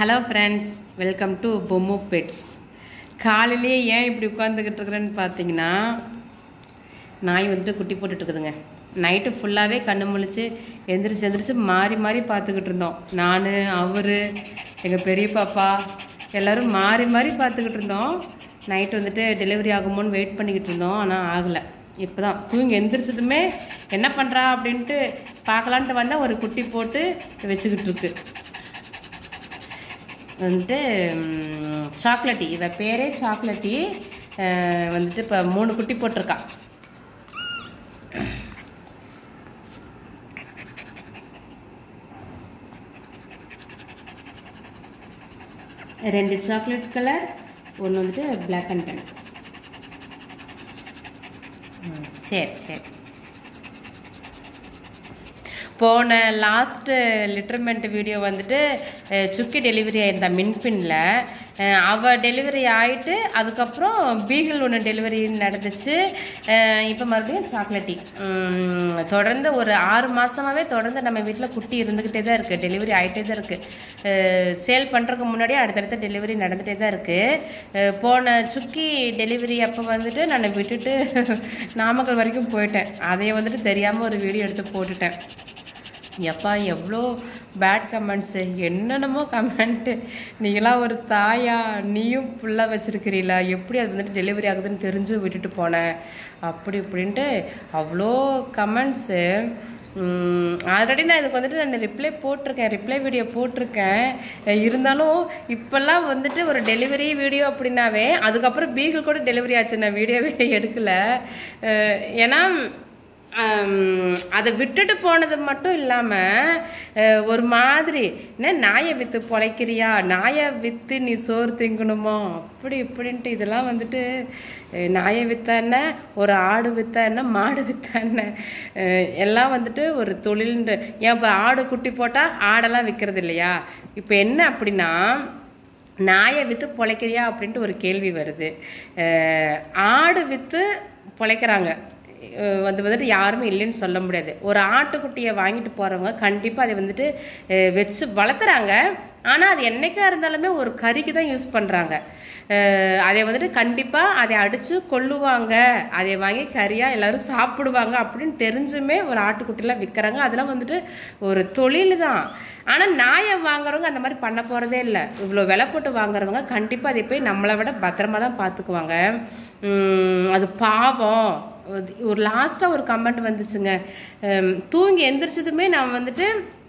Hello friends welcome to Bommu pets காலையிலேயே ஏன் இப்படி உட்காந்துக்கிட்டு இருக்கிறேன்னு பார்த்தீங்கன்னா நாய் வந்துட்டு குட்டி போட்டுட்டு இருக்குதுங்க நைட்டு ஃபுல்லாகவே கண்ணு முழிச்சு எந்திரிச்சு எந்திரிச்சு மாறி மாறி பார்த்துக்கிட்டு இருந்தோம் நான் அவர் எங்கள் பெரிய பாப்பா எல்லோரும் மாறி மாறி பார்த்துக்கிட்டு இருந்தோம் நைட்டு வந்துட்டு டெலிவரி ஆகுமோன்னு வெயிட் பண்ணிக்கிட்டு இருந்தோம் ஆனால் ஆகலை இப்போ தான் தூங்கி எந்திரிச்சதுமே என்ன பண்ணுறா அப்படின்ட்டு பார்க்கலான்ட்டு வந்தால் ஒரு குட்டி போட்டு வச்சுக்கிட்டு இருக்கு வந்துட்டு ம், சாக்லேட்டி இவ பேரே சாக்லேட்டி அஹ், வந்துட்டு இப்போ மூணு குட்டி போட்டிருக்கா ரெண்டு சாக்லேட் கலர் ஒன்று வந்துட்டு பிளாக் அண்ட் டென் சரி சரி போன லாஸ்ட்டு லிட்டர்மெண்ட் வீடியோ வந்துட்டு அஹ், சுக்கி டெலிவரி ஆயிருந்தா மின்பின்ல அஹ், அவ டெலிவரி ஆயிட்டு அதுக்கப்புறம் பீகிள் ஒன்று டெலிவரி நடந்துச்சு இப்போ மறுபடியும் சாக்லேட்டி உம், தொடர்ந்து ஒரு ஆறு மாசமாவே தொடர்ந்து நம்ம வீட்டில் குட்டி இருந்துக்கிட்டே தான் இருக்குது டெலிவரி ஆகிட்டே தான் இருக்குது சேல் பண்ணுறதுக்கு முன்னாடியே அடுத்தடுத்த டெலிவரி நடந்துகிட்டே தான் இருக்குது போன சுக்கி டெலிவரி அப்போ வந்துட்டு நான் விட்டுட்டு நாமக்கல் வரைக்கும் போயிட்டேன் அதையே வந்துட்டு தெரியாமல் ஒரு வீடியோ எடுத்து போட்டுட்டேன் எப்பா எவ்வளோ பேட் கமெண்ட்ஸு என்னென்னமோ கமெண்ட்டு நீங்களாம் ஒரு தாயா நீயும் ஃபுல்லாக வச்சுருக்கிறீங்களா எப்படி அது வந்துட்டு டெலிவரி ஆகுதுன்னு தெரிஞ்சும் விட்டுட்டு போனேன் அப்படி இப்படின்ட்டு அவ்வளோ கமெண்ட்ஸு ஆல்ரெடி நான் இதுக்கு வந்துட்டு நான் ரிப்ளை போட்டிருக்கேன் ரிப்ளை வீடியோ போட்டிருக்கேன் அஹ் இருந்தாலும் இப்போல்லாம் வந்துட்டு ஒரு டெலிவரி வீடியோ அப்படின்னாவே அதுக்கப்புறம் பீகிள் கூட டெலிவரி ஆச்சு நான் வீடியோவே எடுக்கல அஹ் ஏன்னா ஆம், அதை விட்டுட்டு போனது மட்டும் இல்லாமல் ஒரு மாதிரி என்ன நாயை விற்று பொழைக்கிறியா நாயை விற்று நீ சோறு திங்கணுமோ அப்படி இப்படின்ட்டு இதெல்லாம் வந்துட்டு அஹ், நாயை வித்தா என்ன ஒரு ஆடு வித்தா என்ன மாடு வித்தா என்ன அஹ், எல்லாம் வந்துட்டு ஒரு தொழில்ன்ற ஏன் இப்போ ஆடு குட்டி போட்டால் ஆடெல்லாம் விற்கிறது இல்லையா இப்போ என்ன அப்படின்னா நாயை விற்று பொழைக்கிறியா அப்படின்ட்டு ஒரு கேள்வி வருது அஹ், ஆடு விற்று பொழைக்கிறாங்க அஹ் வந்து வந்துட்டு யாருமே இல்லைன்னு சொல்ல முடியாது ஒரு ஆட்டுக்குட்டியை வாங்கிட்டு போகிறவங்க கண்டிப்பாக அதை வந்துட்டு அஹ் வச்சு வளர்த்துறாங்க ஆனால் அது என்னைக்கா இருந்தாலுமே ஒரு கறிக்கு தான் யூஸ் பண்ணுறாங்க அதை வந்துட்டு கண்டிப்பாக அதை அடித்து கொல்லுவாங்க அதை வாங்கி கறியாக எல்லாரும் சாப்பிடுவாங்க அப்படின்னு தெரிஞ்சுமே ஒரு ஆட்டுக்குட்டிலாம் விற்கிறாங்க அதெல்லாம் வந்துட்டு ஒரு தொழில் தான் ஆனால் நாயை வாங்குறவங்க அந்த மாதிரி பண்ண போகிறதே இல்லை இவ்வளோ விலை போட்டு வாங்குறவங்க கண்டிப்பாக அதை போய் நம்மளை விட பத்திரமா தான் பார்த்துக்குவாங்க உம், அது பாவம் ஒரு லாஸ்ட்டாக ஒரு கமெண்ட் வந்துச்சுங்க உம், தூங்கி எந்திரிச்சதுமே நான் வந்துட்டு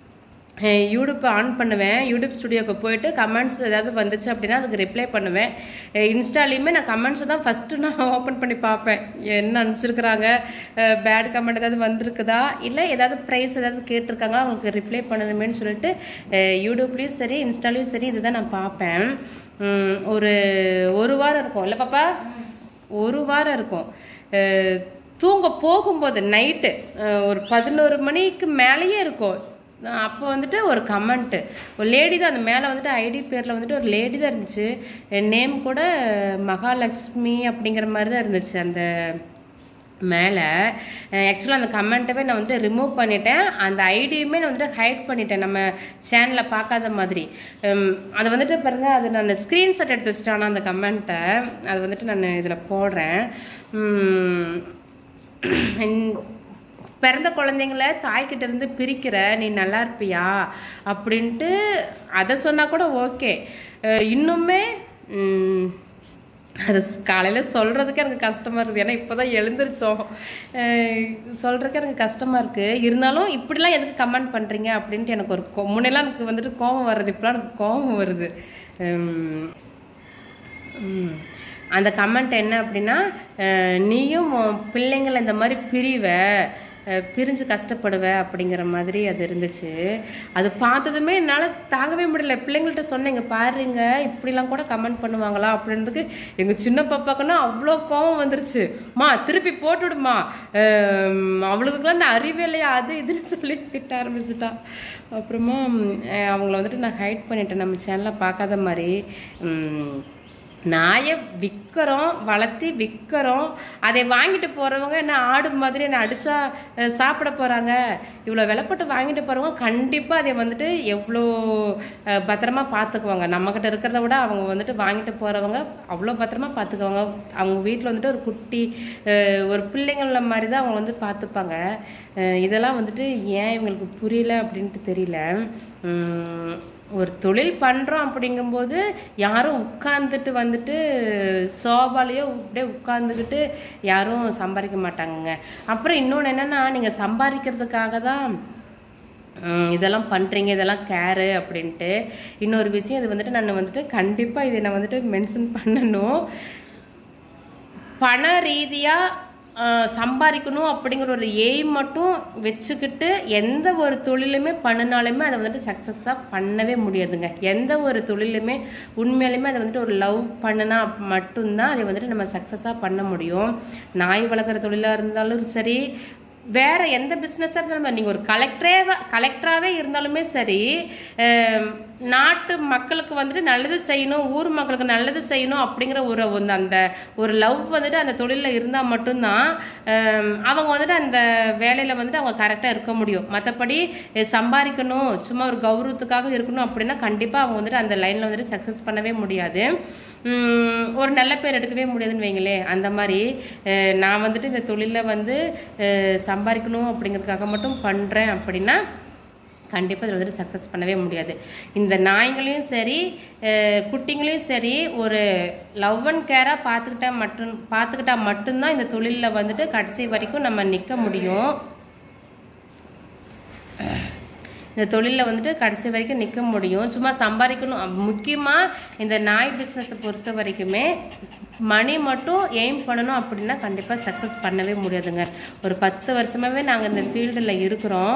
அஹ் யூடியூப் ஆன் பண்ணுவேன் யூடியூப் ஸ்டுடியோக்கு போயிட்டு கமெண்ட்ஸ் ஏதாவது வந்துச்சு அப்படின்னா அதுக்கு ரிப்ளை பண்ணுவேன் அஹ் இன்ஸ்டாலையுமே நான் கமெண்ட்ஸை தான் ஃபஸ்ட்டு நான் ஓப்பன் பண்ணி பார்ப்பேன் என்ன அனுப்பிச்சிருக்கிறாங்க பேட் கமெண்ட் ஏதாவது வந்திருக்குதா இல்லை ஏதாவது ப்ரைஸ் ஏதாவது கேட்டிருக்காங்க அவங்களுக்கு ரிப்ளை பண்ணணுமேன்னு சொல்லிட்டு அஹ் யூடியூப்லேயும் சரி இன்ஸ்டாலையும் சரி இதுதான் நான் பார்ப்பேன் உம், ஒரு ஒரு வாரம் இருக்கும் இல்லை பாப்பா ஒரு வாரம் இருக்கும் அஹ் தூங்க போகும்போது நைட்டு ஒரு பதினோரு மணிக்கு மேலேயே இருக்கும் அப்போ வந்துட்டு ஒரு கமெண்ட்டு ஒரு லேடி தான் அந்த மேலே வந்துட்டு ஐடி பேரில் வந்துட்டு ஒரு லேடி தான் இருந்துச்சு நேம் கூட மகாலட்சுமி அப்படிங்கிற மாதிரி தான் இருந்துச்சு அந்த மேலே ஆக்சுவலாக அந்த கமெண்ட்டவே நான் வந்துட்டு ரிமூவ் பண்ணிட்டேன் அந்த ஐடியுமே நான் வந்துட்டு ஹைட் பண்ணிட்டேன் நம்ம சேனலில் பார்க்காத மாதிரி உம், அது வந்துட்டு பாருங்க அது நான் ஸ்க்ரீன்ஷாட் எடுத்து வச்சுட்டேன் அந்த கமெண்ட்டை அது வந்துட்டு நான் இதில் போடுறேன் உம், இந்த- பிறந்த குழந்தைங்கள தாய்கிட்ட இருந்து பிரிக்கிற நீ நல்லா இருப்பியா அப்படின்ட்டு அதை சொன்னா கூட ஓகே இன்னுமே உம், அது காலையில் சொல்கிறதுக்கு எனக்கு கஷ்டமாக இருக்குது ஏன்னா இப்போ தான் எழுந்திரிச்சோம் சொல்கிறதுக்கு எனக்கு கஷ்டமாக இருக்குது இருந்தாலும் இப்படிலாம் எதுக்கு கமெண்ட் பண்ணுறீங்க அப்படின்ட்டு எனக்கு ஒரு கோ- முன்னெல்லாம் எனக்கு வந்துட்டு கோபம் வருது இப்போலாம் எனக்கு கோபம் வருது உம், ம். அந்த கமெண்ட் என்ன அப்படின்னா அஹ், நீயும் உன் பிள்ளைங்களை இந்த மாதிரி பிரிவ அஹ், பிரிஞ்சு கஷ்டப்படுவ அப்படிங்கிற மாதிரி அது இருந்துச்சு அது பார்த்ததுமே என்னால் தாங்கவே முடியல பிள்ளைங்கள்ட்ட சொன்னேங்க பாருங்க இப்படிலாம் கூட கமெண்ட் பண்ணுவாங்களா அப்படின்றதுக்கு எங்கள் சின்ன பாப்பாக்குன்னா அவ்வளோ கோவம் வந்துருச்சு மா திருப்பி போட்டுவிடுமா அவளுக்குலாம் நான் அறிவே இல்லையா அது இதுன்னு சொல்லி திட்ட ஆரம்பிச்சிட்டா அப்புறமா அஹ், அவங்கள வந்துட்டு நான் ஹைட் பண்ணிட்டேன் நம்ம சேனலை பார்க்காத மாதிரி உம், நாயை விற்கிறோம் வளர்த்தி விற்கிறோம் அதை வாங்கிட்டு போகிறவங்க என்ன ஆடு மாதிரி என்ன அடித்தா சாப்பிட போகிறாங்க இவ்வளோ விலைப்பட்டு வாங்கிட்டு போகிறவங்க கண்டிப்பாக அதை வந்துட்டு எவ்வளோ அஹ், பத்திரமா பார்த்துக்குவாங்க நம்மக்கிட்ட இருக்கிறத விட அவங்க வந்துட்டு வாங்கிட்டு போகிறவங்க அவ்வளோ பத்திரமா பார்த்துக்குவாங்க அவங்க வீட்டில் வந்துட்டு ஒரு குட்டி அஹ், ஒரு பிள்ளைங்கள மாதிரி தான் அவங்க வந்து பார்த்துப்பாங்க அஹ், இதெல்லாம் வந்துட்டு ஏன் இவங்களுக்கு புரியல அப்படின்ட்டு தெரியல உம், ஒரு தொழில் பண்ணுறோம் அப்படிங்கும்போது யாரும் உட்காந்துட்டு வந்துட்டு சோபாலேயோ அப்படியே உட்காந்துக்கிட்டு யாரும் சம்பாதிக்க மாட்டாங்கங்க அப்புறம் இன்னொன்று என்னென்னா நீங்கள் சம்பாதிக்கிறதுக்காக தான் ம், இதெல்லாம் பண்ணுறீங்க இதெல்லாம் கேரு அப்படின்ட்டு இன்னொரு விஷயம் இது வந்துட்டு நான் வந்துட்டு கண்டிப்பாக இதை நான் வந்துட்டு மென்ஷன் பண்ணணும் பண ரீதியாக சம்பாதிக்கணும் அப்படிங்கிற ஒரு எய்ம் மட்டும் வச்சுக்கிட்டு எந்த ஒரு தொழிலுமே பண்ணினாலுமே அதை வந்துட்டு சக்ஸஸாக பண்ணவே முடியாதுங்க எந்த ஒரு தொழிலுமே உண்மையாலுமே அதை வந்துட்டு ஒரு லவ் பண்ணினா மட்டும்தான் அதை வந்துட்டு நம்ம சக்ஸஸாக பண்ண முடியும் நாய் வளர்க்குற தொழிலாக இருந்தாலும் சரி வேற எந்த பிஸ்னஸாக இருந்தாலும் நீங்கள் ஒரு கலெக்டரே கலெக்டராகவே இருந்தாலுமே சரி அஹ், நாட்டு மக்களுக்கு வந்துட்டு நல்லது செய்யணும் ஊர் மக்களுக்கு நல்லது செய்யணும் அப்படிங்கிற ஒரு வந்து அந்த ஒரு லவ் வந்துட்டு அந்த தொழிலில் இருந்தால் மட்டும்தான் அஹ், அவங்க வந்துட்டு அந்த வேலையில் வந்துட்டு அவங்க கரெக்டாக இருக்க முடியும் மற்றபடி சம்பாதிக்கணும் சும்மா ஒரு கௌரவத்துக்காக இருக்கணும் அப்படின்னா கண்டிப்பாக அவங்க வந்துட்டு அந்த லைனில் வந்துட்டு சக்ஸஸ் பண்ணவே முடியாது உம், ஒரு நல்ல பேர் எடுக்கவே முடியாதுன்னு வைங்களேன் அந்த மாதிரி அஹ், நான் வந்துட்டு இந்த தொழிலில் வந்து அஹ், சம்பாதிக்கணும் அப்படிங்கிறதுக்காக மட்டும் பண்ணுறேன் அப்படின்னா கண்டிப்பாக இதில் வந்துட்டு சக்ஸஸ் பண்ணவே முடியாது இந்த நாய்களையும் சரி அஹ், குட்டிங்களையும் சரி ஒரு லவ் அண்ட் கேராக பார்த்துக்கிட்டா மட்டும் பார்த்துக்கிட்டா மட்டும்தான் இந்த தொழிலில் வந்துட்டு கடைசி வரைக்கும் நம்ம நிற்க முடியும் இந்த தொழிலில் வந்துட்டு கடைசி வரைக்கும் நிற்க முடியும் சும்மா சம்பாதிக்கணும் முக்கியமாக இந்த நாய் பிஸ்னஸை பொறுத்த வரைக்குமே மணி மட்டும் எய்ம் பண்ணணும் அப்படின்னா கண்டிப்பாக சக்ஸஸ் பண்ணவே முடியாதுங்க ஒரு பத்து வருஷமாகவே நாங்கள் இந்த ஃபீல்டில் இருக்கிறோம்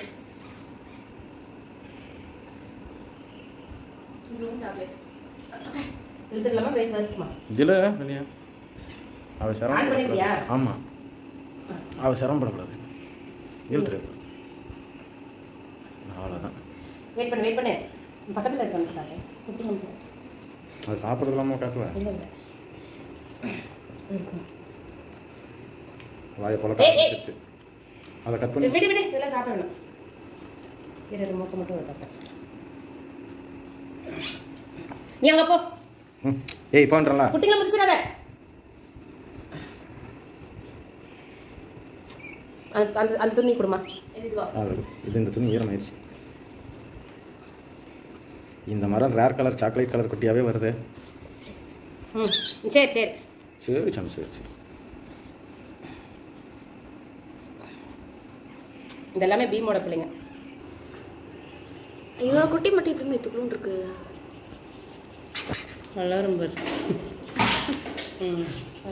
இழுத்துக்கலாமா வெயிட் வருமா இதில் இல்லையா அவள் ஆன் பண்ணிட்டியா? சிரமப்படக்கூடாது ஆமாம் அவள் சிரமப்படக்கூடாது இழுத்துரு அவ்வளோதான் வெயிட் பண்ணு வெயிட் பண்ணு பக்கத்தில் இருக்காங்க குட்டி மட்டும் அது சாப்பிட்றதுலாமா காட்டுவா இல்லை இல்லை வாயை போல ஏய், ஏய். காட்டு அதை கட் பண்ணி விடு விடு இதெல்லாம் சாப்பிட வேணும் இரு மூக்க மட்டும் ஒரு பக்கம் நீ அங்கே போ ம் ஏய் போன்றல குட்டிங்களை முடிச்சிடாத அந்த அந்த அந்த துணி கொடுமா இது இந்த துணி ஈரமாயிடுச்சு இந்த மரம் ரேர் கலர் சாக்லேட் கலர் குட்டியாகவே வருது ம் சரி சரி சரி சாமி சரி சரி இதெல்லாமே பீமோட பிள்ளைங்க இவ்வளோ குட்டி மட்டும் எப்படி மெத்துக்கணும் இருக்கு நல்லா ரொம்ப ம்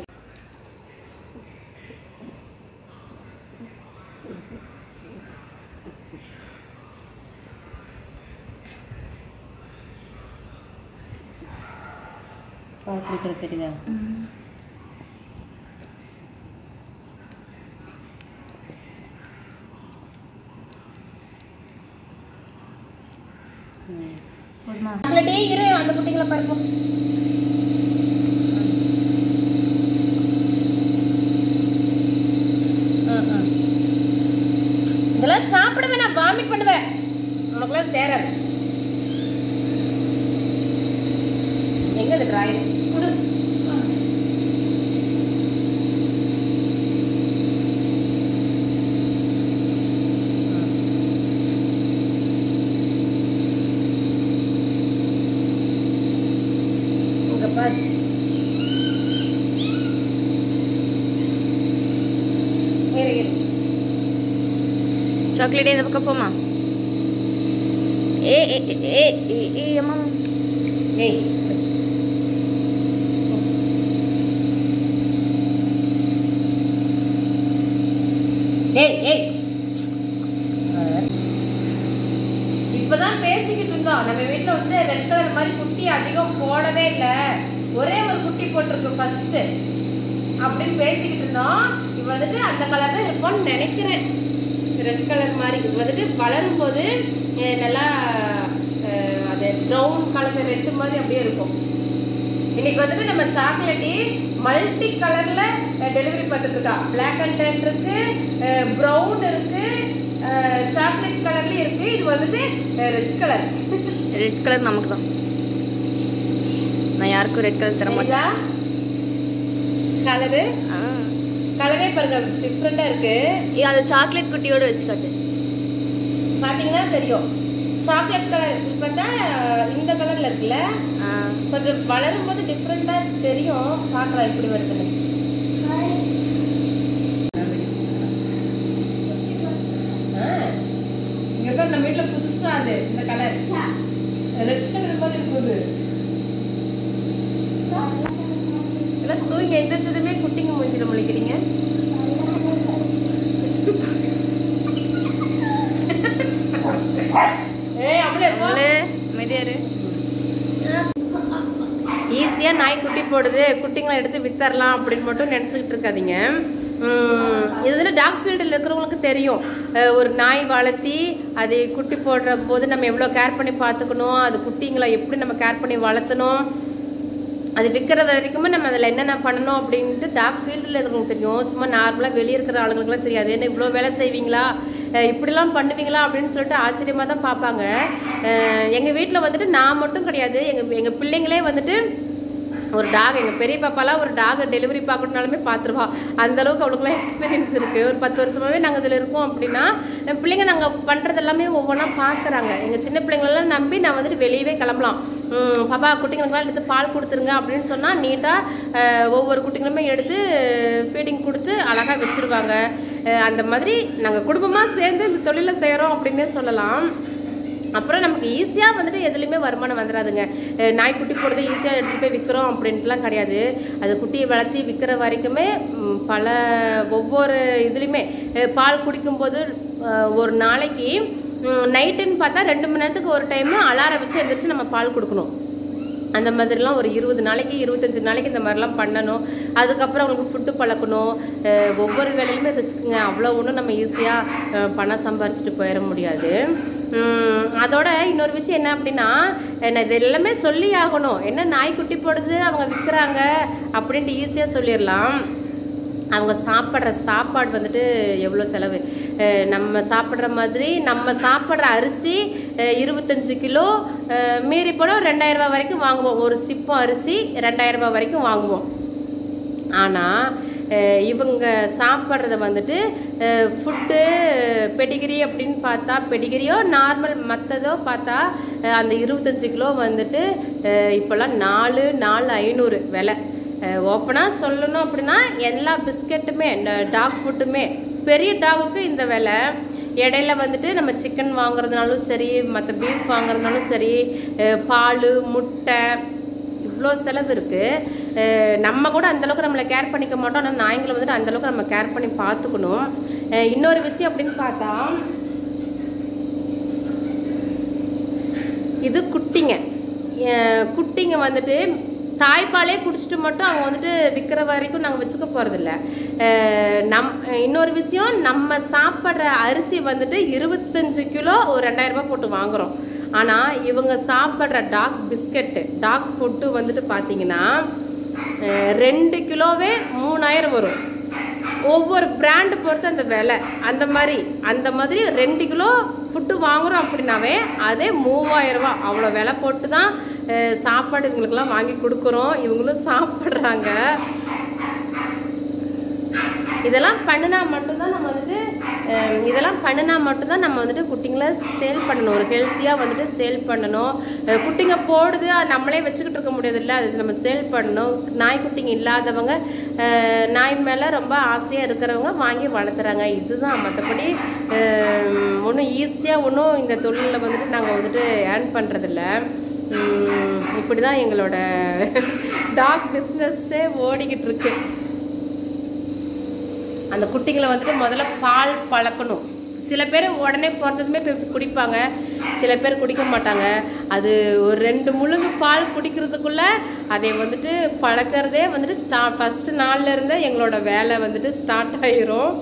பால் குடிக்கிறது தெரியுதா போதுமா அதில் டே இரு அந்த குட்டிங்களை பாருப்போம் இதெல்லாம் சாப்பிட வேணாம் வாமிட் பண்ணுவேன் உனக்குலாம் சேராது எங்க அது டிராயர் இங்க பாரு இரு இரு சாக்லேட் இந்த பக்கம் போமா ஏ ஏ ஏ ஏ ஏ அம்மா ஏய் ஏய் ஏய் இப்பதான் பேசிக்கிட்டு இருந்தோம் நம்ம வீட்ல வந்து ரெட் கலர் மாதிரி குட்டி அதிகம் போடவே இல்ல ஒரே ஒரு குட்டி போட்டிருக்கு ஃபர்ஸ்ட் அப்படின்னு பேசிக்கிட்டு இருந்தோம் இப்போ வந்துட்டு அந்த கலர் தான் இருக்கும்னு நினைக்கிறேன் ரெட் கலர் மாதிரி இது வந்துட்டு வளரும் போது அஹ், நல்லா அஹ், அது ப்ரௌன் கலந்த ரெட்டு மாதிரி அப்படியே இருக்கும் இன்னைக்கு வந்துட்டு நம்ம சாக்லேட்டி மல்டி கலர்ல டெலிவரி பார்த்துட்டு இருக்கா பிளாக் அண்ட் டென் இருக்கு ப்ரௌன் இருக்கு சாக்லேட் கலர்ல இருக்கு இது வந்துட்டு ரெட் கலர் ரெட் கலர் நமக்கு தான் நான் யாருக்கும் ரெட் கலர் தர மாட்டேன் கலரு ஆ. கலரே பாருங்க டிஃப்ரெண்டா இருக்கு ஏய், அது சாக்லேட் குட்டியோட வச்சு காட்டு பாத்தீங்கன்னா தெரியும் சாக்லேட் கலர் பார்த்தா இந்த கலர்ல இருக்குல்ல ஆ. கொஞ்சம் வளரும் போது டிஃப்ரெண்டா தெரியும் பாக்கலாம் எப்படி வருதுன்னு ஆ, இங்க பாரு நம்ம வீட்ல புதுசா அது இந்த கலர் ரெட் கலர் மாதிரி இருக்குது இதெல்லாம் தூங்கி எந்திரிச்சதுமே குட்டிங்க முடிச்சிட முழிக்கிறீங்க ஏய் அப்படியே போ. அவளே அமைதியா இரு ஈஸியாக நாய் குட்டி போடுது குட்டிங்களை எடுத்து வித்தரலாம் அப்படின்னு மட்டும் நினச்சிக்கிட்டு இருக்காதீங்க உம், இது வந்து டாக் ஃபீல்டில் இருக்கிறவங்களுக்கு தெரியும் அஹ், ஒரு நாய் வளர்த்தி அது குட்டி போடுற போது நம்ம எவ்வளோ கேர் பண்ணி பார்த்துக்கணும் அது குட்டிங்களை எப்படி நம்ம கேர் பண்ணி வளர்த்தணும் அது விற்கிற வரைக்குமே நம்ம அதில் என்னென்ன பண்ணணும் அப்படின்ட்டு டாக் ஃபீல்டில் இருக்கிறவங்களுக்கு தெரியும் சும்மா நார்மலாக வெளியே இருக்கிற ஆளுங்களுக்குலாம் தெரியாது என்ன இவ்வளோ வேலை செய்வீங்களா அஹ் இப்படிலாம் பண்ணுவீங்களா அப்படின்னு சொல்லிட்டு ஆச்சரியமாக தான் பார்ப்பாங்க எங்கள் வீட்டில் வந்துட்டு நான் மட்டும் கிடையாது எங்கள் எங்கள் பிள்ளைங்களே வந்துட்டு ஒரு டாக் எங்கள் பெரிய பாப்பாலாம் ஒரு டாக் டெலிவரி பார்க்கணுனாலுமே பார்த்துருவா அந்த அளவுக்கு அவளுக்குலாம் எக்ஸ்பீரியன்ஸ் இருக்குது ஒரு பத்து வருஷமாகவே நாங்கள் இதில் இருக்கோம் அப்படின்னா என் பிள்ளைங்க நாங்கள் பண்ணுறது எல்லாமே ஒவ்வொன்றா பார்க்குறாங்க எங்கள் சின்ன பிள்ளைங்களெல்லாம் நம்பி நான் வந்துட்டு வெளியவே கிளம்பலாம் உம், பாப்பா குட்டிங்களுக்கெல்லாம் எடுத்து பால் கொடுத்துருங்க அப்படின்னு சொன்னால் நீட்டாக ஒவ்வொரு குட்டிங்களுமே எடுத்து ஃபீடிங் கொடுத்து அழகாக வச்சுருவாங்க அந்த மாதிரி நாங்கள் குடும்பமாக சேர்ந்து இந்த தொழிலை செய்கிறோம் அப்படின்னே சொல்லலாம் அப்புறம் நமக்கு ஈஸியாக வந்துட்டு எதுலேயுமே வருமானம் வந்துடாதுங்க அஹ் நாய்க்குட்டி போடுறது ஈஸியாக எடுத்துகிட்டு போய் விற்கிறோம் அப்படின்ட்டுலாம் கிடையாது அது குட்டியை வளர்த்தி விற்கிற வரைக்குமே ம், பல ஒவ்வொரு இதுலேயுமே அஹ் பால் குடிக்கும்போது அஹ், ஒரு நாளைக்கு நைட்டுன்னு பார்த்தா ரெண்டு மணி நேரத்துக்கு ஒரு டைம் அலாரம் வச்சு எந்திரிச்சு நம்ம பால் கொடுக்கணும் அந்த மாதிரிலாம் ஒரு இருபது நாளைக்கு இருபத்தஞ்சு நாளைக்கு இந்த மாதிரிலாம் பண்ணணும் அதுக்கப்புறம் அவங்களுக்கு ஃபுட்டு பழக்கணும் அஹ் ஒவ்வொரு வேலையிலுமே ரிஸ்க்குங்க அவ்வளோ ஒன்றும் நம்ம ஈஸியாக பணம் சம்பாரிச்சிட்டு போயிட முடியாது உம், அதோட இன்னொரு விஷயம் என்ன அப்படின்னா நான் இது எல்லாமே சொல்லி ஆகணும் என்ன நாய்க்குட்டி போடுது அவங்க விற்கிறாங்க அப்படின்ட்டு ஈஸியாக சொல்லிடலாம் அவங்க சாப்பிட்ற சாப்பாடு வந்துட்டு எவ்வளோ செலவு அஹ் நம்ம சாப்பிட்ற மாதிரி நம்ம சாப்பிட்ற அரிசி அஹ் இருபத்தஞ்சு கிலோ அஹ் மீறி போல ரெண்டாயிரம் ரூபாய் வரைக்கும் வாங்குவோம் ஒரு சிப்பம் அரிசி ரெண்டாயிரம் ரூபாய் வரைக்கும் வாங்குவோம் ஆனால் இவங்க சாப்பிட்றத வந்துட்டு ஃபுட்டு பெடிகிரி அப்படின்னு பார்த்தா பெடிகிரியோ நார்மல் மற்றதோ பார்த்தா அஹ் அந்த இருபத்தஞ்சு கிலோ வந்துட்டு அஹ் இப்போல்லாம் நாலு நாலு ஐநூறு விலை ஓப்பனாக சொல்லணும் அப்படின்னா எல்லா பிஸ்கெட்டுமே இந்த டாக் ஃபுட்டுமே பெரிய டாகுக்கு இந்த விலை இடையில வந்துட்டு நம்ம சிக்கன் வாங்குறதுனாலும் சரி மற்ற பீஃப் வாங்குறதுனாலும் சரி அஹ் பால் முட்டை இவ்வளோ செலவு இருக்கு அஹ் நம்ம கூட அந்த அளவுக்கு நம்மளை கேர் பண்ணிக்க மாட்டோம் ஆனால் நாய்ங்களை வந்துட்டு அந்த அளவுக்கு நம்ம கேர் பண்ணி பார்த்துக்கணும் அஹ் இன்னொரு விஷயம் அப்படின்னு பார்த்தா இது குட்டிங்க அஹ் குட்டிங்க வந்துட்டு தாய்ப்பாலே குடிச்சிட்டு மட்டும் அவங்க வந்துட்டு விற்கிற வரைக்கும் நாங்கள் வச்சுக்க போகிறதில்ல நம் இன்னொரு விஷயம் நம்ம சாப்பிட்ற அரிசி வந்துட்டு இருபத்தஞ்சு கிலோ ஒரு ரெண்டாயிரம் ரூபாய் போட்டு வாங்குறோம் ஆனால் இவங்க சாப்பிட்ற டாக் பிஸ்கெட்டு டாக் ஃபுட்டு வந்துட்டு பார்த்தீங்கன்னா அஹ் ரெண்டு கிலோவே மூணாயிரம் வரும் ஒவ்வொரு பிராண்டு பொறுத்து அந்த விலை அந்த மாதிரி அந்த மாதிரி ரெண்டு கிலோ ஃபுட்டு வாங்குறோம் அப்படின்னாவே அதே மூவாயிரம் ரூபாய் அவ்வளோ விலை போட்டு தான் அஹ், சாப்பாடு இவங்களுக்கெல்லாம் வாங்கி கொடுக்குறோம் இவங்களும் சாப்பிட்றாங்க இதெல்லாம் பண்ணினா மட்டும்தான் நம்ம வந்துட்டு அஹ், இதெல்லாம் பண்ணினா மட்டும்தான் நம்ம வந்துட்டு குட்டிங்களை சேல் பண்ணணும் ஒரு ஹெல்த்தியாக வந்துட்டு சேல் பண்ணணும் அஹ், குட்டிங்க போடுது அது நம்மளே வச்சுக்கிட்டு இருக்க முடியாதுல்ல அது நம்ம சேல் பண்ணணும் நாய்க்குட்டிங்க இல்லாதவங்க அஹ், நாய் மேலே ரொம்ப ஆசையாக இருக்கிறவங்க வாங்கி வளர்த்துறாங்க இதுதான் மற்றபடி ஒன்றும் ஈஸியாக ஒன்றும் இந்த தொழிலில் வந்துட்டு நாங்கள் வந்துட்டு ஏர்ன் பண்ணுறதில்ல இப்படி தான் எங்களோட டாக் பிஸ்னஸ்ஸே ஓடிக்கிட்டு இருக்கு அந்த குட்டிங்களை வந்துட்டு முதல்ல பால் பழக்கணும் சில பேர் உடனே பிறந்ததுமே போய் குடிப்பாங்க சில பேர் குடிக்க மாட்டாங்க அது ஒரு ரெண்டு முழுங்கு பால் குடிக்கிறதுக்குள்ள அதை வந்துட்டு பழக்கிறதே வந்துட்டு ஸ்டா ஃபஸ்ட்டு நாள்ல இருந்தே எங்களோட வேலை வந்துட்டு ஸ்டார்ட் ஆயிரும்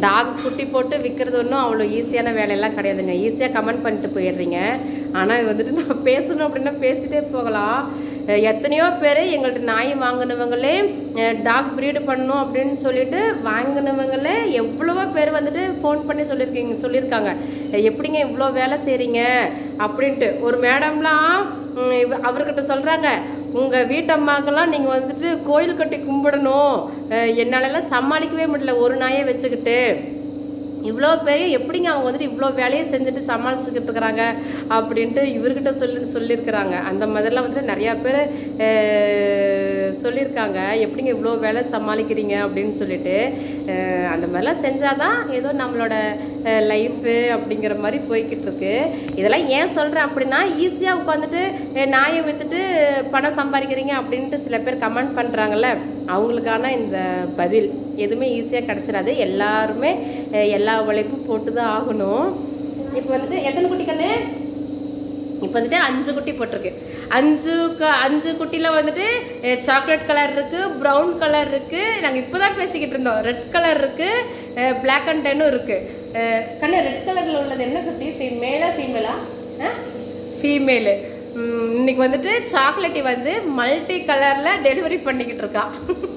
டாக் குட்டி போட்டு விற்கிறது ஒன்றும் அவ்வளோ ஈஸியான வேலையெல்லாம் கிடையாதுங்க ஈஸியாக கமெண்ட் பண்ணிட்டு போயிடுறீங்க ஆனால் வந்துட்டு நான் பேசணும் அப்படின்னா பேசிட்டே போகலாம் அஹ் எத்தனையோ பேர் எங்கள்கிட்ட நாய் வாங்கினவங்களே டாக் ப்ரீடு பண்ணணும் அப்படின்னு சொல்லிட்டு வாங்கினவங்களே எவ்வளவோ பேர் வந்துட்டு ஃபோன் பண்ணி சொல்லியிருக்கீங்க சொல்லியிருக்காங்க அஹ் எப்படிங்க இவ்வளோ வேலை செய்கிறீங்க அப்படின்ட்டு ஒரு மேடம்லாம் உம், இவ- அவர்கிட்ட சொல்கிறாங்க உங்கள் வீட்டம்மாக்கெல்லாம் நீங்கள் வந்துட்டு கோயில் கட்டி கும்பிடணும் அஹ் என்னாலலாம் சமாளிக்கவே முடியல ஒரு நாயை வச்சுக்கிட்டு இவ்வளோ பேரையும் எப்படிங்க அவங்க வந்துட்டு இவ்வளோ வேலையை செஞ்சுட்டு சமாளிச்சுக்கிட்டு இருக்கிறாங்க அப்படின்ட்டு இவர்கிட்ட சொல்லி சொல்லியிருக்கிறாங்க அந்த மாதிரிலாம் வந்துட்டு நிறையா பேர் அஹ், சொல்லியிருக்காங்க எப்படிங்க இவ்வளோ வேலை சமாளிக்கிறீங்க அப்படின்னு சொல்லிட்டு அஹ், அந்த மாதிரிலாம் செஞ்சாதான் ஏதோ நம்மளோட லைஃபு அப்படிங்கிற மாதிரி போய்கிட்டு இருக்கு இதெல்லாம் ஏன் சொல்கிறேன் அப்படின்னா ஈஸியாக உட்காந்துட்டு நாயை விற்றுட்டு பணம் சம்பாதிக்கிறீங்க அப்படின்ட்டு சில பேர் கமெண்ட் பண்ணுறாங்கல்ல அவங்களுக்கான இந்த பதில் எதுவுமே ஈஸியாக கிடச்சிடாது எல்லாருமே அஹ், எல்லா உழைப்பும் போட்டு தான் ஆகணும் இப்போ வந்துட்டு எத்தனை குட்டி கண்ணு இப்போ வந்துட்டு அஞ்சு குட்டி போட்டிருக்கு அஞ்சு க அஞ்சு குட்டியில் வந்துட்டு சாக்லேட் கலர் இருக்கு ப்ரௌன் கலர் இருக்கு நாங்கள் இப்போ தான் பேசிக்கிட்டு இருந்தோம் ரெட் கலர் இருக்கு பிளாக் அண்ட் டென்னும் இருக்கு அஹ், கண்ணு ரெட் கலரில் உள்ளது என்ன குட்டி ஃபீமேலா ஃபீமேலா ஃபீமேலு இன்னைக்கு வந்துட்டு சாக்லேட்டி வந்து மல்டி கலரில் டெலிவரி பண்ணிக்கிட்டு இருக்கா